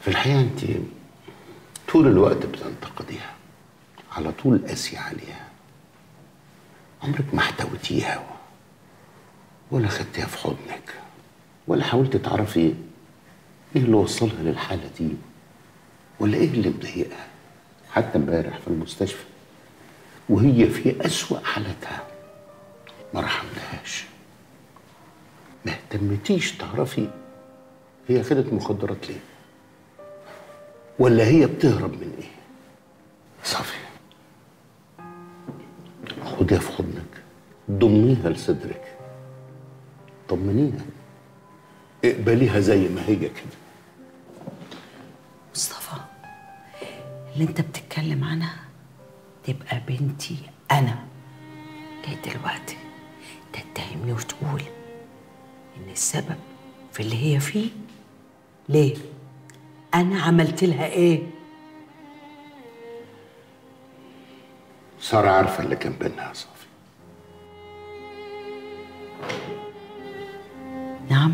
في الحقيقة أنت طول الوقت بتنتقديها على طول قاسية عليها عمرك ما احتويتيها ولا خدتيها في حضنك ولا حاولت تعرفي ايه اللي وصلها للحالة دي ولا ايه اللي مضايقها حتى امبارح في المستشفى وهي في أسوأ حالتها ما رحمتهاش ما اهتمتيش تعرفي هي خدت مخدرات ليه ولا هي بتهرب من ايه صافي خديها في حضنك ضميها لصدرك طمنيها اقبليها زي ما هي كده مصطفى اللي انت بتتكلم عنها تبقى بنتي انا ايه دلوقتي تتهمني وتقول ان السبب في اللي هي فيه ليه انا عملت لها ايه سارة عارفة اللي كان بينها يا صافي نعم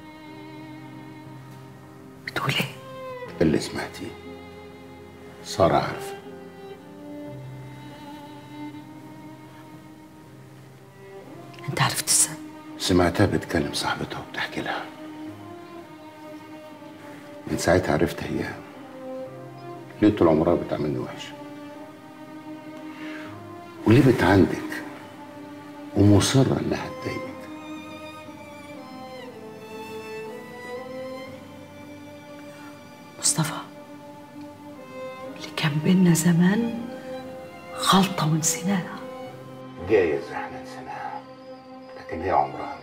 بتقول ايه اللي سمعتيه سارة عارفة انت عرفت السبب سمعتها بتكلم صاحبتها وبتحكي لها من ساعتها عرفت هي ليه طول عمرها بتعاملني وحش وليه بتعندك ومصرة انها تضايقك مصطفى اللي كان بينا زمان غلطة ونسيناها جايز احنا نسيناها لكن هي عمرها ما